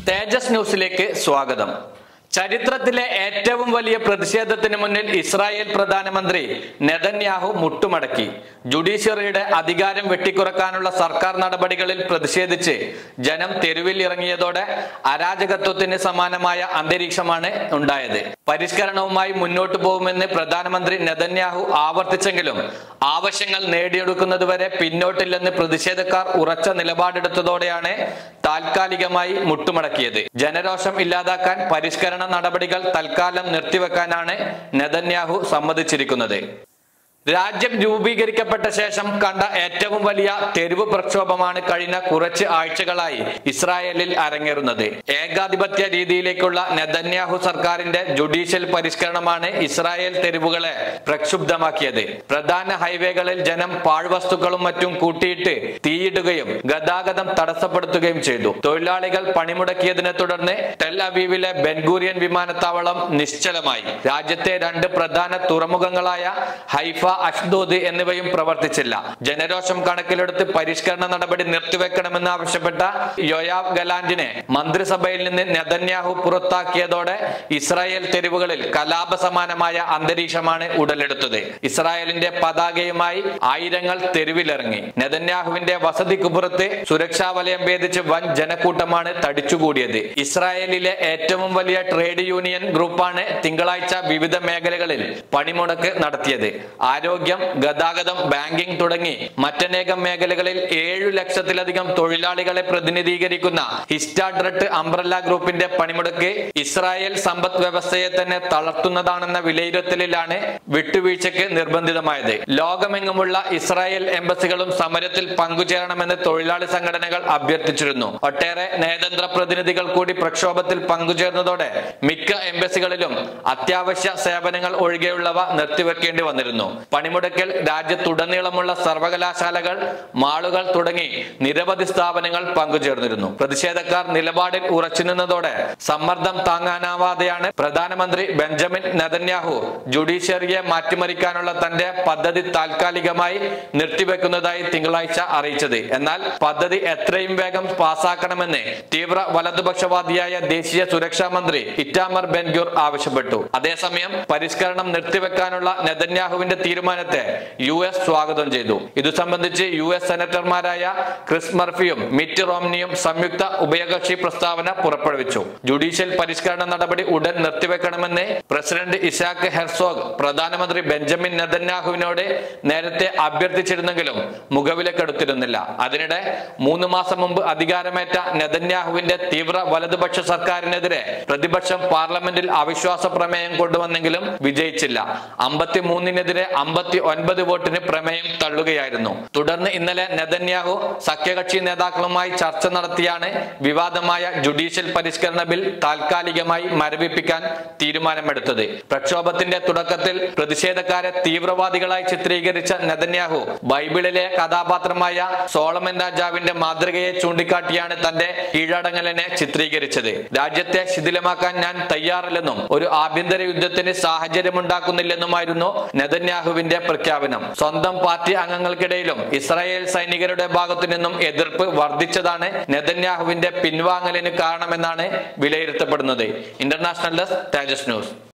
തേജസ് ന്യൂസിലേക്ക് സ്വാഗതം ചരിത്രത്തിലെ ഏറ്റവും വലിയ പ്രതിഷേധത്തിന് മുന്നിൽ ഇസ്രായേൽ പ്രധാനമന്ത്രി നെതന്യാഹു മുട്ടുമടക്കി ജുഡീഷ്യറിയുടെ അധികാരം വെട്ടിക്കുറക്കാനുള്ള സർക്കാർ നടപടികളിൽ പ്രതിഷേധിച്ച് ജനം തെരുവിൽ ഇറങ്ങിയതോടെ അരാജകത്വത്തിന് സമാനമായ അന്തരീക്ഷമാണ് ഉണ്ടായത് പരിഷ്കരണവുമായി മുന്നോട്ടു പോകുമെന്ന് പ്രധാനമന്ത്രി നെതന്യാഹു ആവർത്തിച്ചെങ്കിലും ആവശ്യങ്ങൾ നേടിയെടുക്കുന്നതുവരെ പിന്നോട്ടില്ലെന്ന് പ്രതിഷേധക്കാർ ഉറച്ച നിലപാടെടുത്തതോടെയാണ് താൽക്കാലികമായി മുട്ടുമടക്കിയത് ജനരോഷം ഇല്ലാതാക്കാൻ പരിഷ്കരണ നടപടികൾ തൽക്കാലം നിർത്തിവെക്കാനാണ് നെതന്യാഹു സമ്മതിച്ചിരിക്കുന്നത് രാജ്യം രൂപീകരിക്കപ്പെട്ട ശേഷം കണ്ട ഏറ്റവും വലിയ തെരുവ് പ്രക്ഷോഭമാണ് കഴിഞ്ഞ കുറച്ച് ആഴ്ചകളായി ഇസ്രായേലിൽ അരങ്ങേറുന്നത് ഏകാധിപത്യ രീതിയിലേക്കുള്ള നെതന്യാഹു സർക്കാരിന്റെ ജുഡീഷ്യൽ പരിഷ്കരണമാണ് ഇസ്രായേൽ തെരുവുകളെ പ്രക്ഷുബ്ധമാക്കിയത് പ്രധാന ഹൈവേകളിൽ ജനം പാഴ്വസ്തുക്കളും മറ്റും കൂട്ടിയിട്ട് തീയിടുകയും ഗതാഗതം തടസ്സപ്പെടുത്തുകയും ചെയ്തു തൊഴിലാളികൾ പണിമുടക്കിയതിനെ തുടർന്ന് ടെൽ അവീവിലെ ബെൻഗൂറിയൻ വിമാനത്താവളം നിശ്ചലമായി രാജ്യത്തെ രണ്ട് പ്രധാന തുറമുഖങ്ങളായ ഹൈഫ അഷ്ദോദ് എന്നിവയും പ്രവർത്തിച്ചില്ല ജനരോഷം കണക്കിലെടുത്ത് പരിഷ്കരണ നടപടി നിർത്തിവെക്കണമെന്ന് ആവശ്യപ്പെട്ട യൊയാവ് ഗലാന്റിനെ മന്ത്രിസഭയിൽ നിന്ന് നെതന്യാഹു പുറത്താക്കിയതോടെ ഇസ്രായേൽ തെരുവുകളിൽ കലാപസമാനമായ അന്തരീക്ഷമാണ് ഉടലെടുത്തത് ഇസ്രായേലിന്റെ പതാകയുമായി ആയിരങ്ങൾ തെരുവിലിറങ്ങി നെതന്യാഹുവിന്റെ വസതിക്ക് പുറത്ത് സുരക്ഷാ വലയം ഭേദിച്ച് വൻ ജനക്കൂട്ടമാണ് തടിച്ചുകൂടിയത് ഇസ്രായേലിലെ ഏറ്റവും വലിയ ട്രേഡ് യൂണിയൻ ഗ്രൂപ്പാണ് തിങ്കളാഴ്ച വിവിധ മേഖലകളിൽ പണിമുടക്ക് നടത്തിയത് ആരോഗ്യം ഗതാഗതം ബാങ്കിംഗ് തുടങ്ങി മറ്റനേകം മേഖലകളിൽ ഏഴു ലക്ഷത്തിലധികം തൊഴിലാളികളെ പ്രതിനിധീകരിക്കുന്ന ഹിസ്റ്റാഡ്രട്ട് അംബ്രല്ല ഗ്രൂപ്പിന്റെ പണിമുടക്ക് ഇസ്രായേൽ സമ്പദ് വ്യവസ്ഥയെ തന്നെ തളർത്തുന്നതാണെന്ന വിലയിരുത്തലിലാണ് വിട്ടുവീഴ്ചയ്ക്ക് നിർബന്ധിതമായത് ലോകമെങ്ങുമുള്ള ഇസ്രായേൽ എംബസികളും സമരത്തിൽ പങ്കുചേരണമെന്ന് തൊഴിലാളി സംഘടനകൾ അഭ്യർത്ഥിച്ചിരുന്നു ഒട്ടേറെ നയതന്ത്ര പ്രതിനിധികൾ കൂടി പ്രക്ഷോഭത്തിൽ പങ്കുചേർന്നതോടെ മിക്ക എംബസികളിലും അത്യാവശ്യ സേവനങ്ങൾ ഒഴികെയുള്ളവ നിർത്തിവെക്കേണ്ടി വന്നിരുന്നു പണിമുടക്കിൽ രാജ്യത്തുടനീളമുള്ള സർവകലാശാലകൾ മാളുകൾ തുടങ്ങി നിരവധി സ്ഥാപനങ്ങൾ പങ്കുചേർന്നിരുന്നു പ്രതിഷേധക്കാർ നിലപാടിൽ ഉറച്ചുനിന്നതോടെ സമ്മർദ്ദം താങ്ങാനാവാതെയാണ് പ്രധാനമന്ത്രി ബെഞ്ചമിൻ നെതന്യാഹു ജുഡീഷ്യറിയെ മാറ്റിമറിക്കാനുള്ള തന്റെ പദ്ധതി താൽക്കാലികമായി നിർത്തിവെക്കുന്നതായി തിങ്കളാഴ്ച അറിയിച്ചത് എന്നാൽ പദ്ധതി എത്രയും വേഗം പാസാക്കണമെന്ന് തീവ്ര വലതുപക്ഷവാദിയായ ദേശീയ സുരക്ഷാ മന്ത്രി ഇറ്റാമർ ബെൻഗ്യൂർ ആവശ്യപ്പെട്ടു അതേസമയം പരിഷ്കരണം നിർത്തിവെക്കാനുള്ള നെതന്യാഹുവിന്റെ തീരുമാനത്തെ യു എസ് സ്വാഗതം ചെയ്തു ഇതു സംബന്ധിച്ച് യു എസ് സെനറ്റർമാരായ ക്രിസ് മർഫിയും മിറ്റ് റോംനിയും സംയുക്ത ഉഭയകക്ഷി പ്രസ്താവന പുറപ്പെടുവിച്ചു ജുഡീഷ്യൽ പരിഷ്കരണ നടപടി ഉടൻ നിർത്തിവെക്കണമെന്ന് പ്രസിഡന്റ് ഇഷാഖ് ഹെർസോഗ് പ്രധാനമന്ത്രി ബെഞ്ചമിൻ നെതന്യാഹുവിനോട് നേരത്തെ അഭ്യർത്ഥിച്ചിരുന്നെങ്കിലും മുഖവിലക്കെടുത്തിരുന്നില്ല അതിനിടെ മൂന്ന് മാസം മുമ്പ് അധികാരമേറ്റ നെതന്യാഹുവിന്റെ തീവ്ര വലതുപക്ഷ സർക്കാരിനെതിരെ പ്രതിപക്ഷം പാർലമെന്റിൽ അവിശ്വാസ പ്രമേയം കൊണ്ടുവന്നെങ്കിലും വിജയിച്ചില്ല അമ്പത്തി മൂന്നിനെതിരെ അമ്പത്തി ഒൻപത് വോട്ടിന് പ്രമേയം തള്ളുകയായിരുന്നു തുടർന്ന് ഇന്നലെ നെതന്യാഹു സഖ്യകക്ഷി നേതാക്കളുമായി ചർച്ച നടത്തിയാണ് വിവാദമായ ജുഡീഷ്യൽ പരിഷ്കരണ ബിൽ താൽക്കാലികമായി മരവിപ്പിക്കാൻ തീരുമാനമെടുത്തത് പ്രക്ഷോഭത്തിന്റെ തുടക്കത്തിൽ പ്രതിഷേധക്കാരെ തീവ്രവാദികളായി ചിത്രീകരിച്ച നെതന്യാഹു ബൈബിളിലെ കഥാപാത്രമായ സോളമൻ രാജാവിന്റെ മാതൃകയെ ചൂണ്ടിക്കാട്ടിയാണ് തന്റെ കീഴടങ്ങലിനെ ചിത്രീകരിച്ചത് രാജ്യത്തെ ശിഥിലമാക്കാൻ ഞാൻ തയ്യാറല്ലെന്നും ഒരു ആഭ്യന്തര യുദ്ധത്തിന് സാഹചര്യമുണ്ടാക്കുന്നില്ലെന്നുമായിരുന്നു നെതന്യാഹുവിന്റെ പ്രഖ്യാപനം സ്വന്തം പാർട്ടി അംഗങ്ങൾക്കിടയിലും ഇസ്രായേൽ സൈനികരുടെ ഭാഗത്തു നിന്നും എതിർപ്പ് വർദ്ധിച്ചതാണ് നെതന്യാഹുവിന്റെ പിൻവാങ്ങലിന് കാരണമെന്നാണ് വിലയിരുത്തപ്പെടുന്നത് ഇന്റർനാഷണൽ ഡെസ്ക് തേജസ് ന്യൂസ്